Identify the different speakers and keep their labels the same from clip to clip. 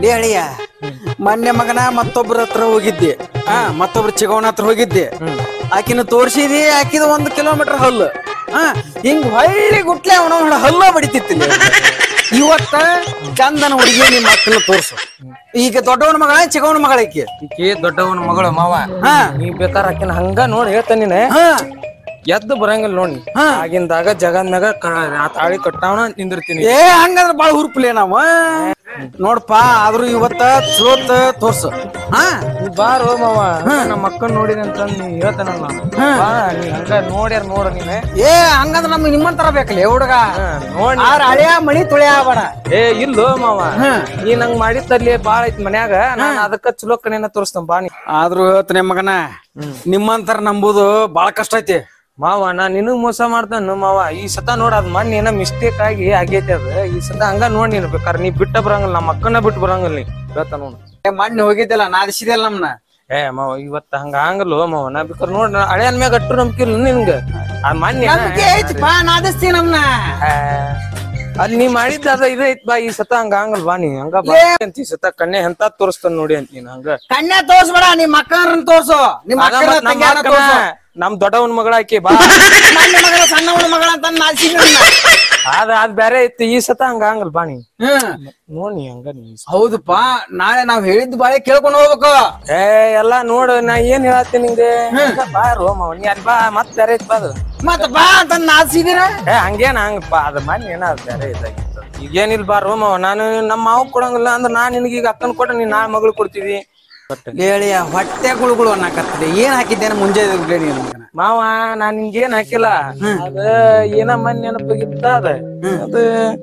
Speaker 1: ಲೇ ಅಳಿಯ ಮೊನ್ನೆ ಮಗನ ಮತ್ತೊಬ್ಬರ ಹತ್ರ ಹೋಗಿದ್ದೆ ಹಾ ಮತ್ತೊಬ್ರ ಚಿಗವನ ಹತ್ರ ಹೋಗಿದ್ದೆ ಆಕಿನ ತೋರ್ಸಿದಿ ಆಕಿದ ಒಂದು ಕಿಲೋಮೀಟರ್ ಹಲ್ಲು ಹಾ ಹಿಂಗ್ ಹೊಳ್ಳಿ ಗುಟ್ಲೆ ಅವನ ಹಲ್ಲ ಬಡಿತಿತ್ತಿಲ್ಲ ಇವತ್ತ ಚಂದನ ಹುಡುಗಿ ನಿಮ್ಮ ಮಕ್ಕಳು ತೋರ್ಸು ಈಗ ದೊಡ್ಡವನ ಮಗಳ ಚಿಗವನ ಮಗಳ ಆಕಿ
Speaker 2: ಈಕಿ ದೊಡ್ಡವನ ಮಗಳು ಮಾವ
Speaker 1: ಹಾ
Speaker 2: ನೀ ಬೇಕಾರ ಆಕಿನ ಹಂಗ ನೋಡಿ ಹೇಳ್ತಾನ ನೀನೆ
Speaker 1: ಹಾ
Speaker 2: ಎದ್ದು ಬರಂಗಿಲ್ಲ ನೋಡಿ
Speaker 1: ಹಾ.
Speaker 2: ಆಗಿಂದಾಗ ಜಗನ್ ಮ್ಯಾಗ ಕ- ಆ ತಾಳಿ ಕಟ್ಟಾವನ ನಿಂದಿರ್ತೀನಿ
Speaker 1: ಏ ಹಂಗಂದ್ರ ಬಾಳ ಹುರುಪ್ಲೆ ನಾವ ನೋಡ್ಪ ಆದ್ರೂ ಇವತ್ತ ಚಲೋತ್ ತೋರ್ಸು ಹಾ
Speaker 2: ನೀ ಬಾರೋ ಮಾವ ನಮ್ಮ ಮಕ್ಕಳ್ ನೋಡಿದೆ ಅಂತ ನೀ ಹೇಳ್ತಾನಲ್ಲ ಬಾ ನೀ ಹಂಗ ನೋಡ್ಯಾರ ನೋಡ ನೀನೆ
Speaker 1: ಏ ಹಂಗಂದ್ರ ನಮ್ಗೆ ನಿಮ್ಮಂತರ ಬೇಕಲ್ಲ ಹುಡುಗ
Speaker 2: ಹಾ, ನೋಡ್ ನೀ.
Speaker 1: ಆರ ಹಳೆಯ ಮಣಿ ತುಳಿಯ ಬೇಡ
Speaker 2: ಏ ಇಲ್ಲೋ ಮಾವ
Speaker 1: ಹಾ.
Speaker 2: ನೀ ನಂಗ್ ಮಾಡಿತ್ತಲ್ಲಿ ಬಾಳ ಐತ್ ಮನ್ಯಾಗ ನಾನ್ ಅದಕ್ಕ ಚಲೋ ಕಡೆನ ತೋರಿಸ್ತೇನೆ ಬಾ ನೀ
Speaker 1: ಆದ್ರೂ ಹೇಳ್ತಾನೆ ಮಗನ ನಿಮ್ಮಂತರ ನಂಬುದು ಬಾಳ ಕಷ್ಟ ಐತಿ
Speaker 2: ಮಾವ ನಾ ನಿನಗ್ ಮೋಸ ಮಾಡ್ತಾನ ಮಾವ ಈ ಸತ ನೋಡ ಅದ್ ಮೊನ್ನೆ ಏನೋ ಮಿಸ್ಟೇಕ್ ಆಗಿ ಆಗೈತಿ ಅದ ಈ ಸತ ಹಂಗ ನೋಡ್ ನೀನ್ ಬೇಕಾರೆ ನೀ ಬಿಟ್ಟ ಬರಂಗಿಲ್ಲ ನಮ್ಮ ಅಕ್ಕನ ಬಿಟ್ಟು ಬರಂಗಿಲ್ಲ ನೀ ಹೇಳ್ತಾನ ನೋಡು
Speaker 1: ಏ, ಮೊನ್ನೆ ಹೋಗಿದ್ದಿಲ್ಲ ನಾದಿಸಿದಲ್ಲ ನಮ್ನ
Speaker 2: ಏ ಮಾವ ಇವತ್ತ ಹಂಗ ಹಂಗಲ್ವ ಮಾವ ನಾ ಬೇಕಾರೆ ನೋಡ್ ಹಳೆಯನ್ ಮ್ಯಾಗ ಅಟ್ಟು ನಂಬಿಕೆ ಇಲ್ಲ ನಿನ್ಗ ಆ ಮೊನ್ನೆ
Speaker 1: ನಂಬಿಕೆ ಐತಿಪ್ಪ ನಾದಿಸ್ತಿ ನಮ್ನ
Speaker 2: ಆ, ಅಲ್ಲಿ ನೀ ಮಾಡಿದ್ದ ಅದ ಇದ ಐತ್ ಬಾ ಈ ಸತ ಹಂಗ ಹಂಗಲ್ ಬಾ ನೀ ಹಂಗ ಬಾ ಅಂತ ಈ ಸತ ಕಣ್ಣೆ ಎಂತ ತೋರಿಸ್ತಾನ ನೋಡಿ ಅಂತ ನೀನ್ ಹಂಗ
Speaker 1: ಕನ್ಯಾ ತೋರ್ಸ್ಬೇಡ ನಿಮ್ ಅಕ್ಕನ ತೋರ್ಸು ನಿಮ್
Speaker 2: ಅದ
Speaker 1: ಅಕ್ಕನ
Speaker 2: ಮತ್ತ್ ನಮ್ಮ
Speaker 1: ತಂಗ್ಯಾನ
Speaker 2: ಅಕ್ಕನ,
Speaker 1: ತೋರ್ಸು
Speaker 2: ನಮ್ ದೊಡ್ಡವನ್ ಮಗಳ ಆಕಿ ಬಾ
Speaker 1: ನನ್ನ ಮಗಳ ಸಣ್ಣವನ ಮಗಳ ಅಂತ ನಾದಿಸಿದ
Speaker 2: ಅದ ಅದ್ ಬ್ಯಾರೆ ಐತಿ ಈ ಸತ ಹಂಗ ಹಂಗಲ್ ಬಾ ನೀ
Speaker 1: ಹ್ಮ್
Speaker 2: ನೋಡ್ ನೀ ಹಂಗ ನೀ
Speaker 1: ಹೌದಪ್ಪ ನಾಳೆ ನಾವ್ ಹೇಳಿದ್ ಬಾಳೆ ಕೇಳ್ಕೊಂಡು ಹೋಗ್ಬೇಕು
Speaker 2: ಏ ಎಲ್ಲಾ ನೋಡು ನಾ ಏನ್ ಹೇಳತ್ತೀನಿ ನಿಂಗೆ ಬಾ ರೋ ಮಾವ ನೀ ಅಲ್ಲಿ ಬಾ ಮತ್ ಬೇರೆ ಐತ್ ಬಾ ಅದು
Speaker 1: ಮತ್ತ ಬಾ ಅಂತ ನಾದಿಸಿದಿರ
Speaker 2: ಏ ಹಂಗೇನ ಹಂಗಪ್ಪ ಅದ ಮನ್ ಏನ ಅದ್ ಬೇರೆ ಇದಾಗಿತ್ತು ಈಗ ಏನಿಲ್ಲ ಬಾ ರೋ ಮಾವ ನಾನು ನಮ್ಮ ಮಾವು ಕೊಡಂಗಿಲ್ಲ ಅಂದ್ರ ನಾ ನಿನಗೆ ಈಗ ಅಕ್ಕನ್ ಕೊಟ್ಟ ನೀ ನಾ ಮಗಳು ಕೊಡ್ತೀವಿ
Speaker 1: ಹೇಳಿಯ ಹೊಟ್ಟೆ ಗುಳುಗುಳು ಅನ್ನಕತ್ತದೆ ಏನ್ ಹಾಕಿದ್ದೇನೆ ಮುಂಜಾನೆ ಬಿಡಿ ನಮ್ಗನ.
Speaker 2: ಮಾವ ನಾ ನಿನ್ಗೆ ಏನ್ ಹಾಕಿಲ್ಲ ಅದ ಏನ ಮನ್ ನೆನಪಾಗಿತ್ತ ಅದ ಅದ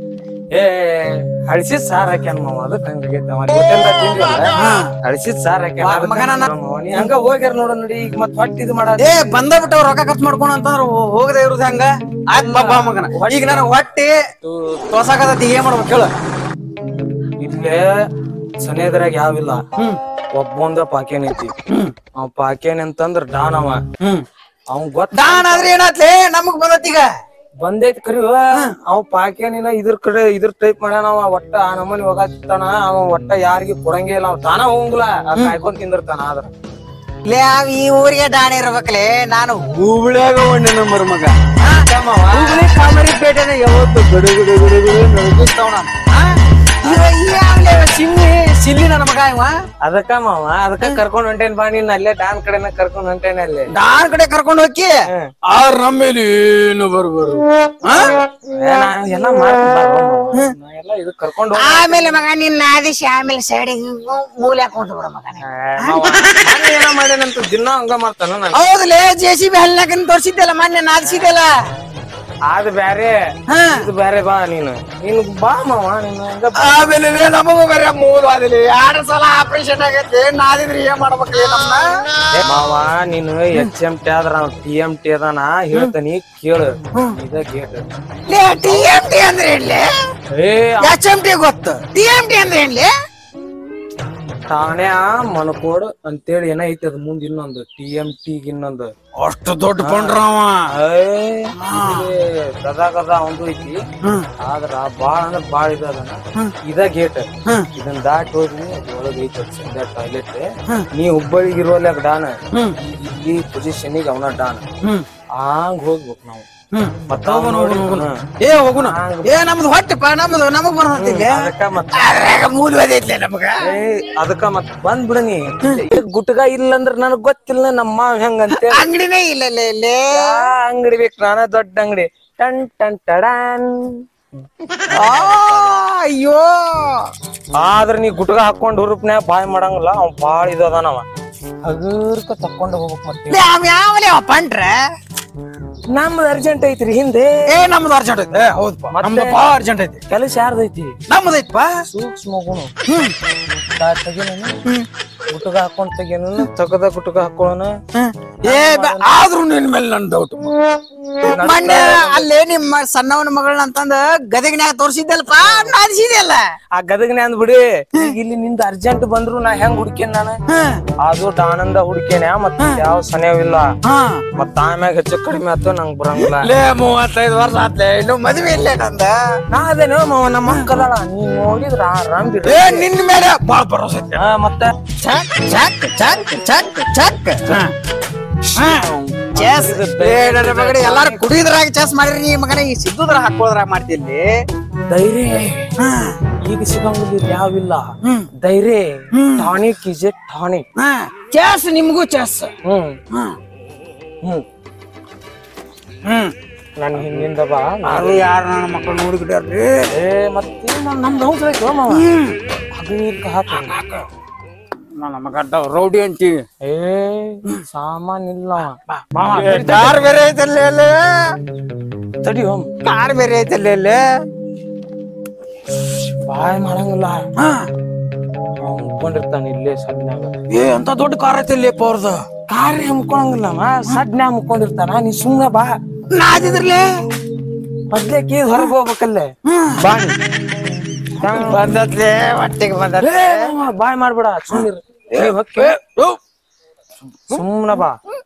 Speaker 2: ಏ ಹಳಸಿದ್ ಸಾರ್ ಹಾಕ್ಯಾನ ಮಾವ ಅದಕ್ಕೆ ಹಂಗಾಗೈತೆ ಅವ ಹೋಟೆಲ್ದಾಗ ತಿಂದ್ವಲ್ಲ ಹಳಸಿದ್ ಸಾರ್ ಹಾಕ್ಯಾನ ಅದಕ್ಕ
Speaker 1: ಮಗನ ನಾ-
Speaker 2: ಮಾವ, ನೀ ಹಂಗ ಹೋಗ್ಯಾರ ನೋಡ ನೋಡಿ ಈಗ ಮತ್ ಹೊಟ್ಟಿ ಇದು ಮಾಡ
Speaker 1: ಏ ಬಂದ ಬಿಟ್ಟು ರೊಕ್ಕ ಖರ್ಚು ಮಾಡ್ಕೊಣ ಅಂತಂದ್ರ ಹೋಗದೆ ಇರುದ ಹಂಗ ಆಯ್ತ್ ಬಾಬಾ ಮಗನ ಈಗ ನನಗ್ ಹೊಟ್ಟಿ ತೋಸಾಕತತಿ ಏನ್ ಮಾಡ್ಬೇಕು ಹೇಳು
Speaker 2: ಇಲ್ಲೇ ಸನೇದ್ರಾಗ ಯಾವಿಲ್ಲ
Speaker 1: ಹ್ಮ್
Speaker 2: ಒಬ್ಬೊಂದ ಪಾಕೇನ್ ಐತಿ ಅವ್ ಪಾಕೇನ್ ಅಂತಂದ್ರ ಡಾನ್ ಅವ
Speaker 1: ಹ್ಮ್
Speaker 2: ಅವ್ನ್ ಗೊತ್ತ
Speaker 1: ದಾನ್ ಆದ್ರೆ ಏನಾತ್ಲೆ ನಮಗ್ ಬಂದತ್ತೀಗ
Speaker 2: ಬಂದೈತ್ ಕರಿ ಅವ್ ಪಾಕೇನಿನ ಇದ್ರ ಕಡೆ ಇದ್ರ ಟೈಪ್ ಮಾಡ್ಯಾನ ಅವ ಒಟ್ಟ ಆ ನಮನಿ ಹೋಗಾತಿರ್ತಾನ ಅವ ಒಟ್ಟ ಯಾರಿಗಿ ಕೊಡಂಗೇ ಇಲ್ಲ ಅವ್ ತಾನ ಹೋಗಂಗಿಲ್ಲ ಕಾಯ್ಕೊಂಡ್ ತಿಂದಿರ್ತಾನ ಆದ್ರ
Speaker 1: ಲೇ ಅವ್ ಈ ಊರಿಗೆ ದಾಣಿ ಇರ್ಬೇಕಲೆ ನಾನು ಹೂಬ್ಳ್ಯಾಗ ಒಂಡೆ ನಂಬರ್ ಮಗ ಹುಬ್ಳಿ ಕಾಮರಿ ಪೇಟೆನ ಯಾವತ್ತು ಗಡು ಗಡು ಗಡು ಗಡು ನಡುಗಿಸ್ತಾವ ನಾನು ಸಿಮ್ಮಿ ಸಿಲ್ಲಿ ನನ್ನ ಮಗ ಇವ
Speaker 2: ಅದಕ್ಕ ಮಾವ ಅದಕ್ಕ ಕರ್ಕೊಂಡ್ ಹೊಂಟೇನ್ ಬಾ ನೀನ್ ಅಲ್ಲೇ ಡಾನ್ ಕಡೆನ ಕರ್ಕೊಂಡ್ ಹೊಂಟೇನ ಅಲ್ಲೇ
Speaker 1: ದಾನ್ ಕಡೆ ಕರ್ಕೊಂಡು ಹೋಗಿ ಅವ್ರ ನಮ್ಮೇಲಿ ಏನು ಬರ್ಬಾರು
Speaker 2: ಏ, ನಾ ಎಲ್ಲ ಮಾಡ್ಕೊಂಡ್ ಬಾ ರೋ ಮಾವ. ನಾ ಎಲ್ಲ ಇದು ಕರ್ಕೊಂಡ್ ಹೋಗ್
Speaker 1: ಆಮೇಲೆ ಮಗ ನಿನ್ನ ಆದಿಶಿ ಆಮೇಲೆ ಸೈಡಿಗೆ ಮೂಲೆ ಹಾಕೊಂಡು ಬಿಡ ಮಗನೇ
Speaker 2: ಮೊನ್ನೆ ಏನೋ ಮಾಡ್ಯಾನಂತ ದಿನ ಹಂಗ ಮಾಡ್ತಾನ ನಾನು
Speaker 1: ಹೌದಲೇ ಜೆ ಸಿ ಬಿ ಹಲ್ಲಾಕನ್ ತೋರ್ಸಿದ್ದಲ್ಲ ಮೊನ್ನೆ ನಾದಿಸಿದ್ದಲ್ಲ
Speaker 2: ಅದ್ ಬ್ಯಾರೆ
Speaker 1: ಹಾ
Speaker 2: ಇದು ಬ್ಯಾರೆ ಬಾ ನೀನು ನೀನು ಬಾ ಮಾವ ನೀನು ಹಂಗ ಬಾ.
Speaker 1: ಆಮೇಲೆ ನಮಗೂ ಬೇರೆ ಮೂರು ಆದಿಲ್ಲ ಎರಡು ಸಲ ಆಪರೇಷನ್ ಆಗೈತೆ ನಾದಿದ್ರೆ ಏನ್ ಮಾಡ್ಬೇಕ್ರಿ ನಮ್ನ
Speaker 2: ಏ ಮಾವ ನೀನು ಎಚ್ ಎಂ ಟಿ ಆದ್ರ ಟಿ ಎಂ ಟಿ ಅದಾನ ಹೇಳ್ತಾನಿ ಕೇಳು ಇದ ಗೇಟ್
Speaker 1: ಟಿ ಎಂ ಟಿ ಅಂದ್ರೆ ಏನ್ಲೆ
Speaker 2: ಏ
Speaker 1: ಎಚ್ ಎಂ ಟಿ ಗೊತ್ತು ಟಿ ಎಂ ಟಿ ಅಂದ್ರೆ ಏನ್ಲೆ
Speaker 2: ಠಾಣ್ಯಾ ಮನಕೋಡ್ ಅಂತೇಳಿ ಏನ ಐತಿ ಅದ್ ಮುಂದ್ ಇನ್ನೊಂದು ಟಿ ಎಂ ಟಿ ಇನ್ನೊಂದು
Speaker 1: ಅಷ್ಟು ದೊಡ್ಡ ಕೊಂಡ್ರವ
Speaker 2: ಏ, ಇಲ್ಲಿ ಗದಾ ಗದಾ ಒಂದು ಐತಿ ಆದ್ರ ಬಾಳ ಅಂದ್ರ ಬಾಳ ಇದ ಅದನ ಇದ ಗೇಟ್ ಇದನ್ನ ದಾಟ್ ಹೋದ್ವಿ ಒಳಗ ಐತಿ ಸದ್ಯ ಟಾಯ್ಲೆಟ್ ನೀ ಹುಬ್ಬಳ್ಳಿಗೆ ಇರೋಲ್ಲ ಡಾನ್ ಇಲ್ಲಿ ಪೊಸಿಷನ್ಗೆ ಅವನ ಡಾನ್
Speaker 1: ಹ್ಮ್
Speaker 2: ಹಂಗ್ ಹೋಗ್ಬೇಕು ನಾವು
Speaker 1: ಹ್ಮ್
Speaker 2: ಮತ್ತ
Speaker 1: ಹೋಗುಣ, ಹೋಗುಣ, ಹೋಗುಣ. ಏ ಹೋಗುಣ ಏ ನಮ್ದು ಹೊಟ್ಟೆಪ್ಪ ನಮ್ದು ನಮಗ್ ಬರ್ತೈತಿ
Speaker 2: ಅದಕ್ಕ ಮತ್ತ
Speaker 1: ಅದ್ರಾಗ ಮೂಲ ಓದೈತ್ಲೆ ನಮಗ
Speaker 2: ಏ, ಅದಕ್ಕ ಮತ್ ಬಂದ್ ಬಿಡನಿ ಗುಟ್ಗ ಇಲ್ಲ ಅಂದ್ರ ನನಗ್ ಗೊತ್ತಿಲ್ಲ ನಮ್ಮ ಮಾವ ಹೆಂಗಂತೆ
Speaker 1: ಅಂಗಡಿನೇ ಇಲ್ಲ ಇಲ್ಲಿ
Speaker 2: ಅಂಗಡಿ ಬೇಕು ನಾನ ದೊಡ್ಡ ಅಂಗಡಿ ಟನ್ ಟನ್ ಟಡಾನ್
Speaker 1: ಆ, ಅಯ್ಯೋ
Speaker 2: ಆದ್ರ ನೀ ಗುಟ್ಗ ಹಾಕೊಂಡ್ ಹುರುಪ್ನ್ಯಾಗ ಬಾಯ್ ಮಾಡಂಗಿಲ್ಲ ಅವ್ ಬಾಳ ಇದದಾನವ ಹಗರ್ಕ ತಕೊಂಡ್ ಹೋಗ್ಬೇಕು ಮತ್ತೆ
Speaker 1: ಲೇ, ಅವ್ ಯಾವಲೇ ಅವ ಪಂಟ್ರ
Speaker 2: ನಮ್ದು ಅರ್ಜೆಂಟ್ ಐತ್ರಿ ಹಿಂದೆ
Speaker 1: ಏ ನಮ್ದು ಅರ್ಜೆಂಟ್ ಐತೆ ಹೌದಪ್ಪ ನಮ್ದು ಬಾ ಅರ್ಜೆಂಟ್ ಐತಿ
Speaker 2: ಕೆಲಸ ಯಾರ್ದೈತಿ
Speaker 1: ನಮ್ದೈತಪ್ಪ
Speaker 2: ಸೂಕ್ಷ್ಮ ಗುಣ ತೆಗಿನೇನು ಗುಟ್ಗ ಹಾಕೊಂಡ್ ತೆಗಿನೇನು ತಗದ ಗುಟ್ಗ ಹಾಕೊಳ್ಳೋಣ
Speaker 1: ಏ ಬ- ಆದ್ರೂ ನಿನ್ ಮೇಲೆ ನನ್ ಡೌಟ್ ಮೊನ್ನೆ ಅಲ್ಲೇ ನಿಮ್ಮ ಸಣ್ಣವನ ಮಗಳನ್ನ ಅಂತಂದ ಗದಗಿನ್ಯಾಗ ತೋರಿಸಿದ್ದಲ್ಪ ನಾದಿಸಿದೆಲ್ಲ
Speaker 2: ಆ ಗದಗನೆ ಅಂದ್ಬಿಡಿ ಈಗ ಇಲ್ಲಿ ನಿಂದ ಅರ್ಜೆಂಟ್ ಬಂದ್ರು ನಾ ಹೆಂಗ್ ಹುಡ್ಕೇನ್ ನಾನು ಅದು ಆನಂದ ಹುಡ್ಕೇನೆ ಮತ್ತ ಯಾವ ಸನೇವಿಲ್ಲ
Speaker 1: ಹಾ
Speaker 2: ಮತ್ತ ಆಮ್ಯಾಗ ಹೆಚ್ಚು ಕಡಿಮೆ ಆತು ನಂಗ್ ಬರಂಗಿಲ್ಲ
Speaker 1: ಲೇ ಮೂವತ್ತೈದು ವರ್ಷ ಆತ್ಲೆ ಇನ್ನು ಮದ್ವೆ ಇಲ್ಲೇ ನಂದ
Speaker 2: ನಾ ಅದೇನೋ ಮಾವ ನಮ್ಮ ಮಕ್ಕಳಲ್ಲ ನೀ ನೋಡಿದ್ರ ಆರಾಮ್
Speaker 1: ಏ ನಿನ್ನ ಮೇಲೆ ಬಾಳ ಭರೋಸೆ ಐತೆ.
Speaker 2: ಮತ್ತೆ
Speaker 1: ಚಕ್ ಚಕ್ ಚಕ್ ಚಕ್ ಚಕ್ ಚೆಸ್ ಮಗಡೆ ಎಲ್ಲಾರು ಕುಡಿದ್ರಾಗ ಚೆಸ್ ಮಾಡಿರಿ ನೀ ಮಗನ ಈ ಸಿದ್ದುದ್ರ ಹಾಕೋದ್ರಾಗ ಮಾಡ್ತಿಲ್ಲಿ
Speaker 2: ಧೈರ್ಯ ಈಗ ಸಿಗಂಗಿಲ್ಲ ಯಾವಿಲ್ಲ ಧೈರ್ಯ ಟಾನಿಕ್ ಇಸ್ ಎ ಟಾನಿಕ್
Speaker 1: ಚೆಸ್ ನಿಮ್ಗೂ ಚೆಸ್
Speaker 2: ಹ್ಮ್
Speaker 1: ಹ್ಮ್
Speaker 2: ಹ್ಮ್
Speaker 1: ಹ್ಮ್
Speaker 2: ನನ್ ಹಿಂದಿಂದ ಬಾ
Speaker 1: ಅದು ಯಾರು ನನ್ನ ಮಕ್ಕಳು ನೋಡಿಬಿಟ್ಟಾರ್ರಿ
Speaker 2: ಏ ಮತ್ತೆ ನಮ್ದು ಹೌಸ್ ಐತೋ ಮಾವ ಹಗಲಿರ್ಕ ಹಾಕ
Speaker 1: ನನ್ನ ಮಗ ರೌಡಿ ಅಂತೀವಿ
Speaker 2: ಏ ಸಾಮಾನ್ ಇಲ್ಲ
Speaker 1: ಕಾರ್ ಬೇರೆ ಐತಲ್ಲಿ ಅಲ್ಲಿ
Speaker 2: ತಡಿ ಹೋಮ್
Speaker 1: ಕಾರ್ ಬೇರೆ ಐತಲ್ಲಿ ಅಲ್ಲಿ
Speaker 2: ಬಾಯ್ ಮಾಡಂಗಿಲ್ಲ ಅವ್ನ್ ಮುಕ್ಕೊಂಡಿರ್ತಾನ ಇಲ್ಲೇ ಸಡ್ನ್ಯಾಗ
Speaker 1: ಏ ಅಂತ ದೊಡ್ಡ ಕಾರ್ ಐತಲ್ಲಿ ಅವ್ರದ್ದು
Speaker 2: ಕಾರ್ಯ ಮುಕ್ಕೊಳಂಗಿಲ್ಲ ಸಡ್ನ್ಯಾಗ ಮುಕ್ಕೊಂಡಿರ್ತಾನ ನೀ ಸುಮ್ನೆ ಬಾ
Speaker 1: ನಾದಿದ್ರಲ್ಲೇ
Speaker 2: ಮೊದ್ಲೇಕಿ ಹೊರಗೆ ಹೋಗ್ಬೇಕಲ್ಲೇ ಬಾ ನೀ.
Speaker 1: ಬಂದತ್ಲೆ ಹೊಟ್ಟಿಗೆ ಬಂದತ್ಲೆ
Speaker 2: ಏ ಮಾಮ, ಬಾಯ್ ಮಾಡ್ಬೇಡ ಸುಮ್ನಿರ್ ನೀ ಹೊಕ್ಕೆ ಸುಮ್ನ ಬಾ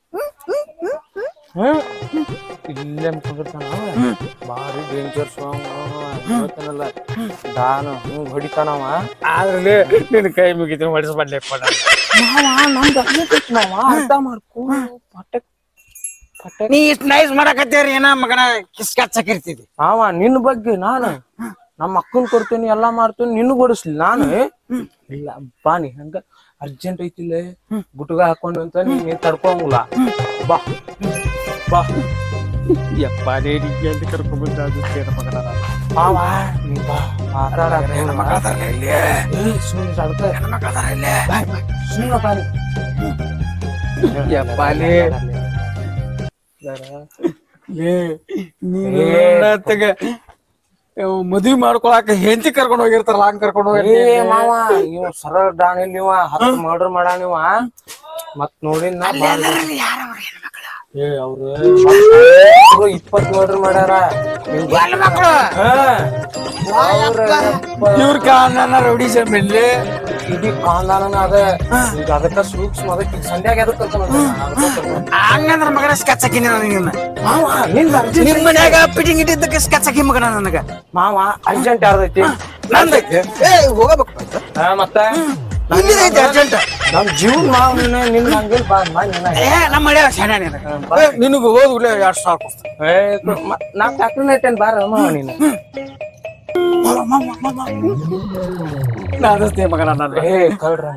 Speaker 2: ಹ್ಮ್ ಇಲ್ಲೇ ಮುಕ್ಕೊಂಡಿರ್ತಾನ ಅವ. ಭಾರಿ ಡೇಂಜರ್ ಸಾಂಗ್ ಹೇಳ್ತಾನಲ್ಲ ದಾನ ಹಿಂಗ್ ಹೊಡಿತಾನವ
Speaker 1: ಆದ್ರೆ ನಿನ್ ಕೈ ಮುಗಿತು ಹೊಡಿಸ್ಬಡ್ಲೆ
Speaker 2: ನಾವ ನಮ್ದು ಅರ್ಥ ನಾವ ಅರ್ಥ ಮಾಡ್ಕೊ ಪಟಕ್ ಪಟಕ್
Speaker 1: ನೀ ಇಷ್ಟ ನೈಸ್ ಮಾಡಕತ್ತೀರಿ ಏನ ಮಗನ ಕಿಸ್ಕಚ್ಚಕಿರ್ತಿದಿ
Speaker 2: ಅವ ನಿನ್ನ ಬಗ್ಗೆ ನಾನು ನಮ್ಮ ಅಕ್ಕನ್ ಕೊಡ್ತೀನಿ ಎಲ್ಲಾ ಮಾಡ್ತೀನಿ ನಿನ್ನ ಕೊಡಿಸ್ಲಿ ನಾನು ಇಲ್ಲ ಬಾನಿ ಹಂಗ ಅರ್ಜೆಂಟ್ ಐತಿಲ್ಲ ಗುಟ್ಗ ಹಾಕೊಂಡು ಅಂತ ನೀನ್ ತಡ್ಕೊಂಗಿಲ್ಲ ಬಾ ಬಾ
Speaker 1: ಯಪ್ಪ ರೇಡಿಗೆ ಅಂತ ಕರ್ಕೊಂಡ್ಬಂದ ಮಗನ
Speaker 2: ಮಾವ ನೀ ಬಾ ಮಾತಾಡಕ್ ಹೋಗ್ಬೇಡ. ಏ, ಸುಮ್ನೆ ತಡ್ಕ. ಬಾಯ್, ಬಾಯ್. ಸುಮ್ನೆ ಬಾ ನೀ.
Speaker 1: ಯಪ್ಪ ಲೇ. ಮದ್ವಿ ಮಾಡ್ಕೊಳಕ ಹೆಂಡತಿ ಕರ್ಕೊಂಡ್ ಹೋಗಿರ್ತಾರಲ್ಲ ಹಂಗ್ ಕರ್ಕೊಂಡ್ ಹೋಗಿ
Speaker 2: ಏ ಮಾವ ಇವ ಸರಳ ಡಾಣಿಲ್ ಇವ ಹತ್ತು ಮರ್ಡರ್ ಮಾಡಾನಿವ ಮತ್ ನೋಡಿನ ಏ ಅವ್ರು ಇಪ್ಪತ್ ಮರ್ಡರ್ ಮಾಡ್ಯಾರ
Speaker 1: ಮಕ್ಕಳು
Speaker 2: ಹಾ. ಅವ್ರ
Speaker 1: ಇವ್ರ ಕಾರಣ ರೌಡಿ ಜಮೀನ್ಲಿ
Speaker 2: ಇಡೀ ಕಾಂದಾನನ ಅದ ಈಗ ಅದಕ್ಕ ಸೂಕ್ಷ್ಮ ಅದಕ್ಕೆ ಈಗ ಸಂಧ್ಯಾಗ ಎದಕ್ ಕರ್ಕೊಂಡ್ ಹೊಂಟಾನ? ಅದಕ್ಕ ಕರ್ಕೊಂಡ್ ಹೊಂಟಾನ.
Speaker 1: ಹಂಗಂದ್ರ ಮಗನ ಸ್ಕಚ್ಚಕಿನ ನಿನ್ನ
Speaker 2: ಮಾವ ನಿಂದ ಅರ್ಜೆಂಟ್
Speaker 1: ನಿಮ್ ಮನ್ಯಾಗ ಪಿಟಿಂಗ್ ಇಟ್ಟಿದ್ದಕ್ಕೆ ಸ್ಕಚ್ಚಕಿ ಮಗನ ನನಗ
Speaker 2: ಮಾವ ಅರ್ಜೆಂಟ್ ಯಾರ್ದೈತಿ
Speaker 1: ನಂದೈತೆ ಏ ಹೋಗಬೇಕು
Speaker 2: ಹಾ, ಮತ್ತ
Speaker 1: ಇಲ್ಲಿದೈತೆ ಅರ್ಜೆಂಟ್
Speaker 2: ನಮ್ ಜೀವನ್ ಮಾವ ನಿನ್ನ ನಿನ್ನ ಹಂಗಿಲ್ ಬಾ ಬಾ ನಿನ್ನ
Speaker 1: ಏ ನಮ್ಮ ಮಳೆ ಶಾಣ ನಿನಗ ಹೋದ್ಗುಲೆ ಎರಡ್ ಸಾವಿರ ಕೊಡ್ತೀನಿ
Speaker 2: ಏ ಮ- ನಾ ಟ್ಯಾಕ್ಟರ್ ನೆಟ್ಟೇನ್ ಬಾರ ಮಾವ ನೀನು
Speaker 1: ನಾದಸ್ತೆ ಮಗನ ನನ್ನ
Speaker 2: ಏ ಕಳ್ರ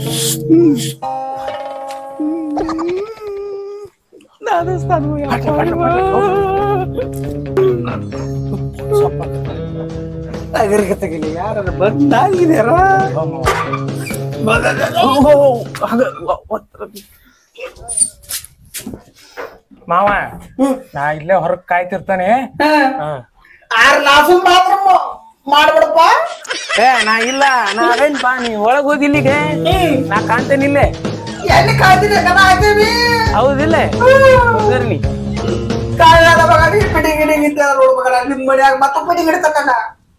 Speaker 1: ಅಗರ್ಗೆ ತೆಗಿಲಿ ಯಾರ ಬಂದಾಗಿದಾರ
Speaker 2: ಮಾವ ನಾ ಇಲ್ಲೇ ಹೊರಗ್ ಕಾಯ್ತಿರ್ತಾನೆ ಹಾ.
Speaker 1: ಆರ್ ನಾಸು ಮಾತ್ರ ಮಾಡ್ಬಿಡಪ್ಪ
Speaker 2: ಏ ನಾ ಇಲ್ಲ ನಾ ಅದೇನ್ ಬಾ ನೀ ಒಳಗ್ ಹೋಗಿ ಇಲ್ಲಿಗೆ ನಾ ಕಾಣ್ತೇನೆ ಇಲ್ಲೇ
Speaker 1: ಎಲ್ಲಿ ಕಾಯ್ತೀನಿ ಕದ ಹಾಕೀವಿ
Speaker 2: ಹೌದಿಲ್ಲ ಕುಂದರ್ ನೀ
Speaker 1: ಕಾಯ್ದಾದ ಮಗ ನೀ ಪಿಟಿಂಗ್ ಗಿಟಿಂಗ್ ಇದ್ದ ನೋಡ್ ಮಗನ ನಿಮ್ ಮನ್ಯಾಗ ಮತ್ತೆ ಪಿಟಿಂಗ್ ಹಿಡಿತಕ್ಕ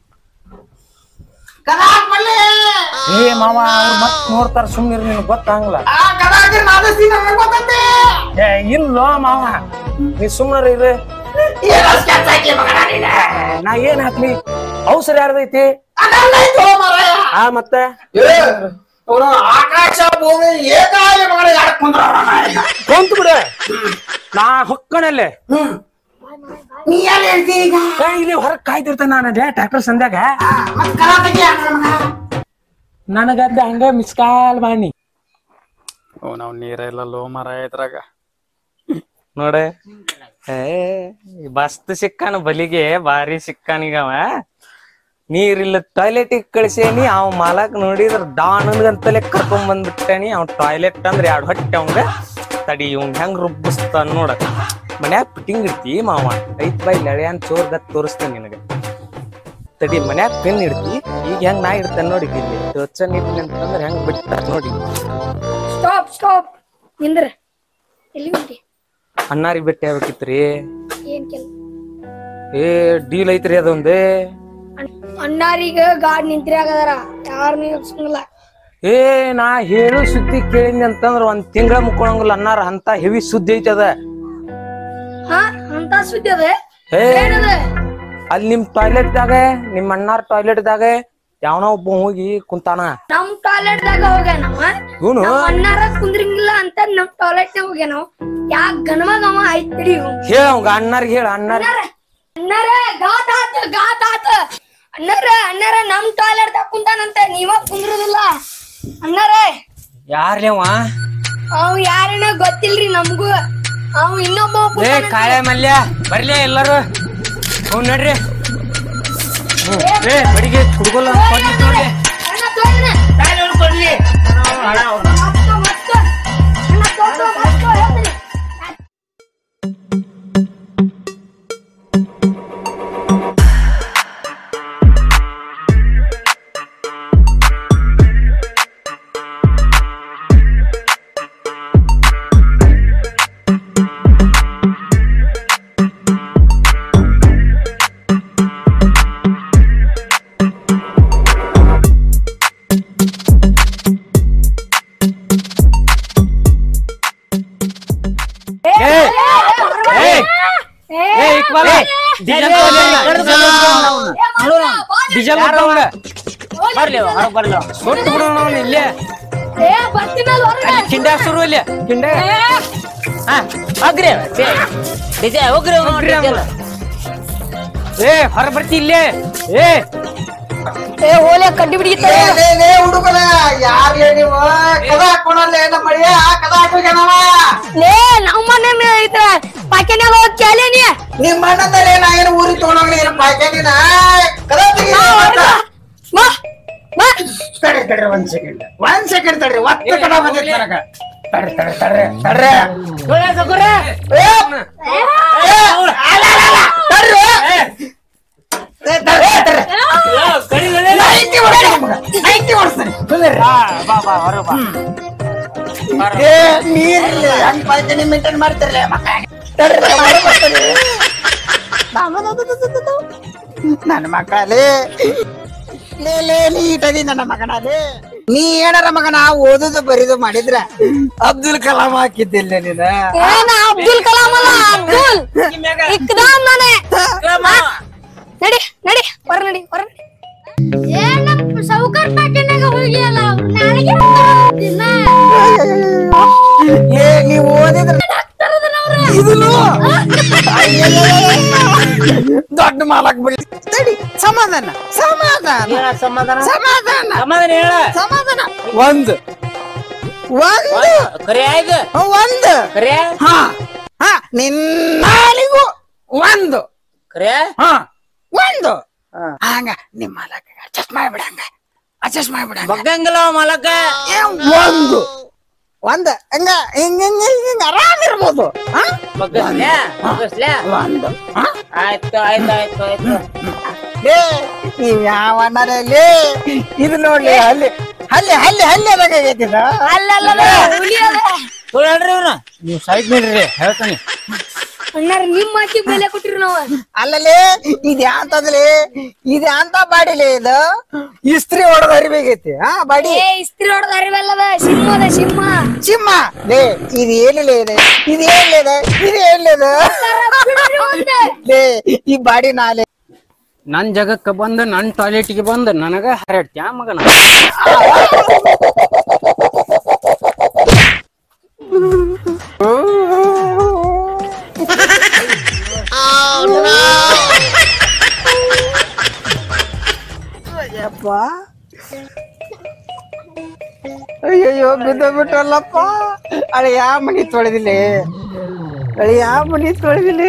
Speaker 1: ಕದ ಹಾಕ್ಬಲ್ಲೆ
Speaker 2: ಏ ಮಾವ ಅವ್ರು ಮತ್ ನೋಡ್ತಾರ ಸುಮ್ನಿರ್ ನಿನ್ ಗೊತ್ತಾಗಲ್ಲ
Speaker 1: ಆ ಕದ ಹಾಕಿ ನಾದಸ್ತಿ ನನಗೆ ಗೊತ್ತೈತಿ
Speaker 2: ಏ ಇಲ್ಲೋ ಮಾವ ನೀ ಸುಮ್ನರ ಇದೆ
Speaker 1: ಏನೋ ಸ್ಕೆಚ್ ಹಾಕಿ ಮಗನ ನೀನ
Speaker 2: ನಾ ಏನ್ ಹಾಕ್ಲಿ ಅವಸರ ಯಾರ್ದೈತಿ
Speaker 1: ಅದಲ್ಲೈತೋ ಮಾರಾಯ
Speaker 2: ಆ ಮತ್ತೆ
Speaker 1: ಏ ಅವ್ರು ಆಕಾಶ ಭೂಮಿ ಏಕಾಗಿ ಮಗನ ಯಾಕೆ ಕುಂದ್ರ
Speaker 2: ಕುಂತ್ ಬಿಡ ನಾ ಹೊಕ್ಕಣಲ್ಲೇ
Speaker 1: ನೀ ಏನ್ ಹೇಳ್ತಿ ಈಗ
Speaker 2: ಏ, ಇಲ್ಲಿ ಹೊರಗ್ ಕಾಯ್ತಿರ್ತಾನ ನಾನು ಟ್ರ್ಯಾಕ್ಟರ್ ಸಂದ್ಯಾಗ
Speaker 1: ಮತ್ ಕದ ತೆಗಿ ಹಾಕ್ರ ಮಗ
Speaker 2: ನನಗದ್ದ ಹಂಗ ಮಿಸ್ ಕಾಲ್ ಬಾಣಿ
Speaker 1: ಓ ನಾವ್ ನೀರ ಇಲ್ಲ ಲೋ ಮರ ಇದ್ರಾಗ
Speaker 2: ನೋಡೆ ಏ ಬಸ್ತ್ ಸಿಕ್ಕಾನ ಬಲಿಗೆ ಬಾರಿ ಸಿಕ್ಕಾನೀಗವ ನೀರಿಲ್ಲ ಟಾಯ್ಲೆಟಿಗೆ ಕಳ್ಸೇನಿ ಅವ ಮಾಲಕ್ ನೋಡಿದ್ರ ಡಾನನ್ಗಂತಲೇ ಕರ್ಕೊಂಡ್ ಬಂದ್ಬಿಟ್ಟೇನಿ ಅವ್ ಟಾಯ್ಲೆಟ್ ಅಂದ್ರೆ ಎರಡು ಹೊಟ್ಟೆ ಅವಂಗ ತಡಿ ಇವಂಗ್ ಹೆಂಗ್ ರುಬ್ಬಿಸ್ತಾನ ನೋಡ ಮನ್ಯಾಗ ಫಿಟ್ಟಿಂಗ್ ಇಡ್ತಿ ಮಾವ ಐತ್ ಬೈ ಲಳ್ಯಾನ್ ಚೋರ್ಗತ್ ತೋರಿಸ್ತೇನೆ ನಿನಗ ತಡಿ ಮನ್ಯಾಗ ಪೆನ್ ಇಡ್ತಿ ಈಗ ಹೆಂಗ್ ನಾ ಇಡ್ತೇನೆ ನೋಡಿ ಇಲ್ಲಿ ಟೋಚನ್ ಇಡ್ಲಿ ಅಂತಂದ್ರೆ ಹೆಂಗ್ ಬಿಡ್ತಾರ ನೋಡಿ
Speaker 3: ಸ್ಟಾಪ್ ಸ್ಟಾಪ್ ನಿಂದ್ರ ಎಲ್ಲಿ ಹೊಂಟಿ
Speaker 2: ಅನ್ನಾರಿಗೆ ಭೇಟಿ ಆಗ್ಬೇಕಿತ್ರಿ
Speaker 3: ಏನ್ ಕೆಲ್
Speaker 2: ಏ ಡೀಲ್ ಐತ್ರಿ ಅದೊಂದೇ
Speaker 3: ಅಣ್ಣಾರೀಗ ಗಾಡ್ ನಿಂತ್ರಿ ಆಗದಾರ ಯಾರನ್ನೂ ಯೋಚಿಸಂಗಿಲ್ಲ
Speaker 2: ಏ ನಾ ಹೇಳು ಸುದ್ದಿ ಕೇಳಿದ್ನಿ ಅಂತಂದ್ರ ಒಂದ್ ತಿಂಗಳ ಮುಕ್ಕೊಳಂಗಿಲ್ಲ ಅನ್ನಾರ ಅಂತ ಹೆವಿ ಸುದ್ದಿ ಐತದ
Speaker 3: ಹಾ ಅಂತ ಸುದ್ದಿ ಅದ
Speaker 2: ಹೇ
Speaker 3: ಏನದ
Speaker 2: ಅಲ್ಲಿ ನಿಮ್ ಟಾಯ್ಲೆಟ್ ದಾಗ ನಿಮ್ ಅಣ್ಣಾರ್ ಟಾಯ್ಲೆಟ್ ದಾಗ ಯಾವನೋ ಒಬ್ಬ ಹೋಗಿ ಕುಂತಾನ
Speaker 3: ನಮ್ ಟಾಯ್ಲೆಟ್ ದಾಗ ಹೋಗ್ಯಾನವ
Speaker 2: ಇವನು
Speaker 3: ನಮ್ ಅಣ್ಣಾರ ಕುಂದ್ರಂಗಿಲ್ಲ ಅಂತ ನಮ್ ಟಾಯ್ಲೆಟ್ ನಾಗ ಹೋಗ್ಯಾನವ ಯಾಕ ಗಣಮ ಗಮ ಆಯ್ತ್ ಬಿಡಿ ಇವ್ನು.
Speaker 2: ಹೇಳ ಅವಂಗ ಅಣ್ಣಾರ್ಗೆ ಹೇಳ ಅಣ್ಣಾರ್
Speaker 3: ಅಣ್ಣಾರ ಅಣ್ಣಾರ ಗಾತ್ ಆತ ಗಾತ್ ಆತ ಅಣ್ಣಾರ ಅಣ್ಣಾರ ನಮ್ ಟಾಯ್ಲೆಟ್ ದಾಗ ಕುಂತಾನಂತ ನೀವ ಕುಂದ್ರದಿಲ್ಲ ಅಣ್ಣಾರ
Speaker 2: ಯಾರ್ಲೇವ
Speaker 3: ಅವ್ ಯಾರೇನ ಗೊತ್ತಿಲ್ರಿ ನಮ್ಗೂ ಅವ್ ಇನ್ನೊಬ್ಬ
Speaker 2: ಏ
Speaker 3: ಕುಂತಾನಂತೆ.
Speaker 2: ಕಾಳೆ ಮಲ್ಯ ಬರ್ಲಿ ಎಲ್ಲಾರು ಹ್ಞೂ ನಡ್ರಿ ಹ್ಞೂ ಏ ಬಡಿಗೆ ಹುಡುಗಲ್ಲ ಕೊಡ್ಲಿ ನೋಡ್ರಿ
Speaker 3: ಅಣ್ಣ ತೋರ್ನ. ಮಸ್ತ್ ಮಸ್ತ್. ಅಣ್ಣ ತೋರ್ ತೋರ್ ಮಸ್ತ್ ಹೇಳ್ತೀನಿ.
Speaker 2: ಏ ಏ
Speaker 3: ಏ,
Speaker 2: ಏ ಇಕ್ಬಾಲ ಡೀಸೆಲ್ ಡೀಸೆಲ್
Speaker 4: ಬರ್ಲಿ ಹೊರಗ್ ಬರ್ಲಿ
Speaker 2: ಸುಟ್ಟು ಬಿಡೋಣ ಅವ್ನ ಇಲ್ಲೇ
Speaker 3: ಏ ಬರ್ತೀನಲ್ಲ ಹೊರಗೆ.
Speaker 2: ಅಲ್ಲಿ ಕಿಂಡ ಸುರು ಇಲ್ಲಿ ಕಿಂಡ
Speaker 4: ಹಾ ಹೋಗ್ರಿ ಡಿಜೆ ಹೋಗ್ರಿ
Speaker 2: ಹೋಗ್ರಿ
Speaker 4: ಹೋಗ್ರಿ
Speaker 2: ಅವ್ನು. ಏ ಹೊರ ಬರ್ತಿ ಇಲ್ಲೇ ಏ
Speaker 3: ಏ ಹೋಲೆ ಕಡ್ಡಿ ಬಿಡಿಗಿತ್ತ
Speaker 1: ಹುಡುಗರ ಯಾರ್ಲೇ ನೀವು ಕದ ಹಾಕೊಳಲ್ಲ ಏನ ಮಳಿಯ ಕದ ಹಾಕೋಗ್ಯಾನವ
Speaker 3: ಲೇ ನಮ್ಮ ಮನೆ ಮೇಲೆ ಐತ್ರ ಪಾಕೆನ್ಯಾಗ ಹೋಗಿ ಕೇಳಿ ನೀ
Speaker 1: ನಿಮ್ ಅಣ್ಣಂದಲೇ ನಾ ಏನು ಊರಿಗೆ ತಗೊಂಡೋಗ್ಲಿ ಏನು ಪಾಯ್ಕಾನಿನ ಕದ ತೆಗಿ
Speaker 3: ಬಾ ಬಾ
Speaker 1: ತಡ್ರಿ ತಡ್ರಿ ಒಂದ್ ಸೆಕೆಂಡ್ ಒಂದ್ ಸೆಕೆಂಡ್ ತಡ್ರಿ ಒತ್ತ ಕಡ ಬಂದೈತಿ ನನಗ ತಡ್ರಿ ತಡ್ರಿ ತಡ್ರಿ ತಡ್ರಿ ಏ, ಏ, ಅಲ್ಲ, ಅಲ್ಲ, ಅಲ್ಲ, ತಡ್ರಿ ಏ, ತಡ್ರಿ, ಏ, ತಡ್ರಿ. ನೈಂಟಿ ಹೊಡ್ಸ್ತಾನೆ ಮಗ, ನೈಂಟಿ ಹೊಡ್ಸ್ತಾನೆ. ಕುಂದ್ರಿ.
Speaker 4: ಬಾ ಬಾ ಹೊರಗ್ ಬಾ
Speaker 1: ಏ, ನೀರಿಲ್ಲ ಹಂಗ್ ಪಾಯ್ಕಾನಿ ಮೇಂಟೈನ್ ಮಾಡ್ತಿರ್ಲಿ ಮಕ್ಕ ತಡ್ರಿ, ಮಾಡಿ ಬರ್ತಾನೆ. ನನ್ನ ಮಕ್ಕಳೇ ಲೇ ಲೇ ನೀಟದಿ ನನ್ನ ಮಗನಲ್ಲಿ ನೀ ಏನಾರ ಮಗನ ಓದುದು ಬರಿದು ಮಾಡಿದ್ರ ಅಬ್ದುಲ್ ಕಲಾಂ ಹಾಕಿದ್ದಿಲ್ಲ ನೀನ
Speaker 3: ಏನ ಅಬ್ದುಲ್ ಕಲಾಂ ಅಲ್ಲ ಅಬ್ದುಲ್ ಇಕ್ದಾಮ್ ನಾನೇ ಹಾ? ನಡಿ ನಡಿ ಹೊರ ನಡಿ ಹೊರ ನಡಿ ಏ ನಮ್ಮ ಸೌಕರ್ ಪಾಕೆನ್ಯಾಗ ಹೋಗಿ ಅಲ್ಲ ನಾಳೆಗೆ
Speaker 1: ಏ ನೀವ್ ಓದಿದ್ರ ಇದನ್ನು ದೊಡ್ಡ ಮಾಲಕ್ ಬಿಡಿ ತಡಿ ಸಮಾಧಾನ ಸಮಾಧಾನ
Speaker 4: ಏನ ಸಮಾಧಾನ
Speaker 1: ಸಮಾಧಾನ
Speaker 4: ಸಮಾಧಾನ ಹೇಳ
Speaker 1: ಸಮಾಧಾನ ಒಂದು ಒಂದು
Speaker 4: ಕರೆ ಆಯ್ತು
Speaker 1: ಒಂದು
Speaker 4: ಕರೆ
Speaker 1: ಹಾ ಹಾ ನಿನ್ನಾಲಿಗೂ ಒಂದು
Speaker 4: ಕರೆ
Speaker 1: ಹಾ ಒಂದು ಹಂಗ ನಿಮ್ಮ ಮಾಲಕ ಅಡ್ಜಸ್ಟ್ ಮಾಡ್ಬಿಡಂಗ ಅಡ್ಜಸ್ಟ್ ಮಾಡ್ಬಿಡಂಗ
Speaker 4: ಬಗ್ಗಂಗಿಲ್ಲ ಅವ ಮಲಕ
Speaker 1: ಏ, ಒಂದು ಒಂದ್ ಹಂಗ ಹಿಂಗ ಹಿಂಗ ಹಿಂಗ ಆರಾಮ್ ಇರ್ಬೋದು ಹಾ?
Speaker 4: ಬಗ್ಗಸ್ಲ್ಯಾ ಬಗ್ಗಸ್ಲ್ಯಾ
Speaker 1: ಒಂದು ಹಾ?
Speaker 4: ಆಯ್ತು ಆಯ್ತು ಆಯ್ತು ಆಯ್ತು
Speaker 1: ಲೇ ನೀವ್ ಯಾವ ಅಣ್ಣರಲ್ಲಿ ಇದು ನೋಡ್ಲಿ ಅಲ್ಲಿ ಅಲ್ಲಿ ಅಲ್ಲಿ ಅಲ್ಲಿ ಅದಾಗ ಆಗೈತಿ ಇದು.
Speaker 3: ಅಲ್ಲಲ್ಲ ಹುಲಿ ಅದ
Speaker 4: ಸುಳ್ಳು ಹೇಳ್ರಿ ಇವ್ನು
Speaker 2: ನೀವು ಸೈಡ್ ನೀಡ್ರಿ ಹೇಳ್ತಾನೆ
Speaker 3: ಅಣ್ಣಾರ ನಿಮ್ ಮಾತಿಗೆ ಬೆಲೆ ಕೊಟ್ಟಿರಿ ನಾವು
Speaker 1: ಅಲ್ಲಲ್ಲಿ ಇದು ಯಾಂತದ್ಲಿ ಇದು ಅಂತ ಬಾಡಿಲಿ ಇದು ಇಸ್ತ್ರಿ ಹೊಡೆದ ಅರಿಬೇಕೈತಿ ಹಾ ಬಾಡಿ
Speaker 3: ಏ ಇಸ್ತ್ರಿ ಹೊಡೆದ ಅರಿವಲ್ಲದ ಸಿಂಹ ಅದ ಸಿಂಹ
Speaker 1: ಚಿಮ್ಮ ಲೇ ಇದು ಏನಿಲ್ಲ ಇದೆ ಇದು ಏನಿಲ್ಲ ಇದು ಏನಿಲ್ಲ
Speaker 3: ಬಿಡ್ರಿ ಒಂದ್.
Speaker 1: ಲೇ ಈ ಬಾಡಿ ನಾಲೆ
Speaker 2: ನನ್ ಜಗಕ್ಕ ಬಂದು ನನ್ ಟಾಯ್ಲೆಟ್ಗೆ ಬಂದು ನನಗ ಹರಡ್ತ್ಯಾ ಮಗನ
Speaker 1: ಅಯ್ಯಪ್ಪ ಅಯ್ಯಯ್ಯೋ ಬಿದ್ದ ಬಿಟ್ಟಲ್ಲಪ್ಪ ಅಳೆ ಯಾವ ಮನಿ ತೊಳೆದಿಲ್ಲ ಅಳೆ ಯಾವ ಮನಿ ತೊಳೆದಿಲ್ಲ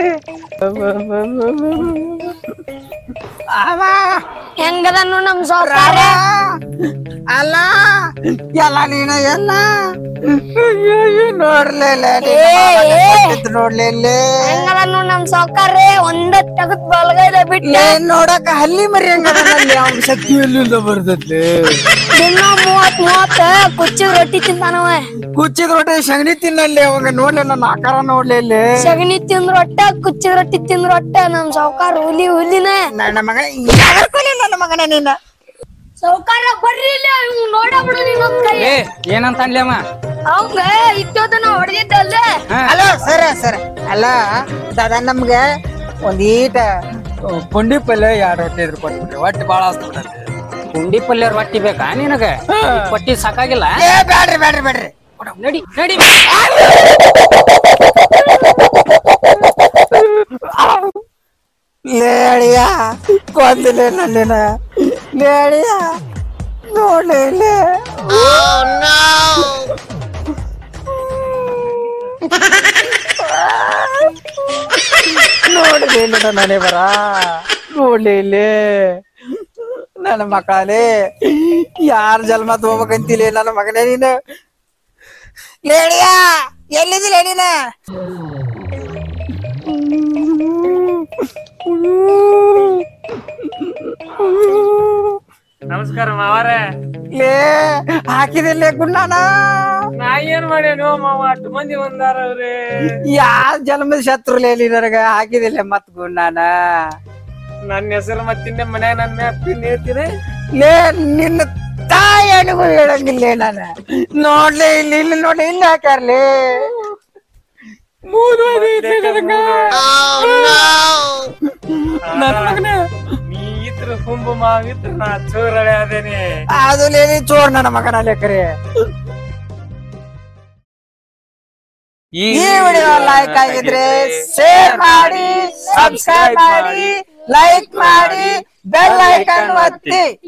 Speaker 1: ಅವ
Speaker 3: ಹೆಂಗದ ನೋಡ್ ನಮ್ ಸಾವ್ಕಾರ
Speaker 1: ಅಲ್ಲ ಎಲ್ಲ ನೀನ ಎಲ್ಲ ಅಯ್ಯಯ್ಯೋ, ನೋಡ್ಲಿಲ್ಲ ನಿನ್ನ
Speaker 3: ಏ, ಏ.
Speaker 1: ಮಗ ನೋಡ್ಲಿಲ್ಲ
Speaker 3: ಹೆಂಗದ ನೋಡ್ ನಮ್ ಸಾವ್ಕಾರ್ರೆ ಒಂದ ತೆಗದ್ ಬಲಗೈದ ಬಿಟ್ಟ
Speaker 1: ಏನ್ ನೋಡಕ ಹಲ್ಲಿ ಮರಿ ಹಂಗದಲ್ಲಿ ಅವ್ನ ಶಕ್ತಿ ಎಲ್ಲಿಂದ ಬರ್ತೈತಿ
Speaker 3: ದಿನ ಮೂವತ್ ಮೂವತ್ತ ಕುಚ್ಚಿ ರೊಟ್ಟಿ ತಿಂತಾನವ
Speaker 1: ಕುಚ್ಚಿದ ರೊಟ್ಟಿ ಶಗಣಿ ತಿನ್ನಲ್ಲಿ ಅವಾಗ ನೋಡ್ಲಿ ನನ್ನ ಆಕಾರ ನೋಡ್ಲಿ ಇಲ್ಲಿ
Speaker 3: ಸಗಣಿ ತಿಂದ್ರ ರೊಟ್ಟ ಕುಚ್ಚಿದ ರೊಟ್ಟಿ ತಿಂದ್ರ ರೊಟ್ಟ ನಮ್ ಸಾವ್ಕಾರ ಹುಲಿ ಹುಲಿನ
Speaker 1: ನನ್ನ ಮಗನ ಯಾರ ಕೊಲಿ ನನ್ನ ಮಗನ ನಿನ್ನ
Speaker 3: ಸೌಕಾರ ಬರ್ರಿ ಇಲ್ಲ ಇವ್ ನೋಡ ಬಿಡು ನೀನೊಂದ್ ಕೈ
Speaker 2: ಏ ಏನಂತ ಅನ್ಲೇಮ್ಮ
Speaker 3: ಅವಂಗ ಇಷ್ಟೊತ್ತನ ಹೊಡೆದಿದ್ದಲ್ದೆ
Speaker 5: ಅಲೋ ಸರ ಸರ ಅಲ್ಲ ದಾದಾ ನಮ್ಗ ಒಂದೀಟ
Speaker 1: ಪುಂಡಿ ಪಲ್ಯ ಎರಡು ರೊಟ್ಟಿ ಇದ್ರ ಕೊಟ್ಬಿಟ್ರಿ ಒಟ್ಟು ಭಾಳ ಹಸ್ಬಿಟ್ಟೈತಿ
Speaker 2: ಕುಂಡಿ ಪಲ್ಯ ರೊಟ್ಟಿ ಬೇಕಾ ನಿನಗ ಪಟ್ಟಿ ಸಾಕಾಗಿಲ್ಲ
Speaker 5: ಏ ಬ್ಯಾಡ್ರಿ ಬ್ಯಾಡ್ರಿ ಬ್ಯಾಡ್ರಿ
Speaker 2: ನಡಿ ನಡಿ
Speaker 5: ಲೇಳಿಯ ಕೊಂದಿಲ್ಲ ನನ್ನಿನ ಲೇಳಿಯ ನೋಡ್ಲಿಲ್ಲ ನೋಡ್ಲಿಲ್ಲ ನನಗೆ ಬರ ನೋಡ್ಲಿಲ್ಲ ನನ್ನ ಮಕ್ಕಳೇ ಯಾರ ಜನ್ಮ ತಗೋಬೇಕಂತಿಲ್ಲ ನನ್ನ ಮಗನೇ ನೀನು ಲೇಳಿಯ ಎಲ್ಲಿದ್ದಿಲ್ಲ ನೀನ
Speaker 2: ನಮಸ್ಕಾರ ಮಾವಾರ
Speaker 5: ಲೇ ಹಾಕಿದಿಲ್ಲ ಗುಂಡಾನ
Speaker 2: ನಾ ಏನ್ ಮಾಡ್ಯಾನೋ ಮಾವ ಅಷ್ಟು ಮಂದಿ ಬಂದಾರ ಅವ್ರಿ
Speaker 5: ಯಾರ ಜನ್ಮದ ಶತ್ರು ಲೇಲಿ ನನಗ ಹಾಕಿದಿಲ್ಲ ಮತ್ ಗುಂಡಾನ
Speaker 2: ನನ್ನ ಹೆಸರು ಮತ್ತಿನ್ನೆ ಮನ್ಯಾಗ ನನ್ನ ಮ್ಯಾಪಿನ್ ಹೇಳ್ತೀನಿ
Speaker 5: ಲೇ ನಿನ್ನ ತಾಯಿಗೂ ಹೇಳಂಗಿಲ್ಲ ನಾನು ನೋಡ್ಲಿ ಇಲ್ಲಿ ಇಲ್ಲಿ ನೋಡಿ ಇಲ್ಲಿ ಹಾಕ್ಯಾರ್ಲಿ
Speaker 2: ನೀ ಇದ್ರ ಹುಂಬು ಮಾವಿದ್ರ ನಾ ಚೋರಳೆ ಅದೇನಿ
Speaker 5: ಅದು ಲೇಲಿ ಚೋರ್ ನನ್ನ ಮಗನ ಲೆಕ್ಕರಿ ಈ ವಿಡಿಯೋ ಲೈಕ್ ಆಗಿದ್ರೆ ಶೇರ್ ಮಾಡಿ ಸಬ್ಸ್ಕ್ರೈಬ್ ಮಾಡಿ ಲೈಕ್ ಮಾಡಿ ಬೆಲ್ ಐಕಾನ್ ಒತ್ತಿ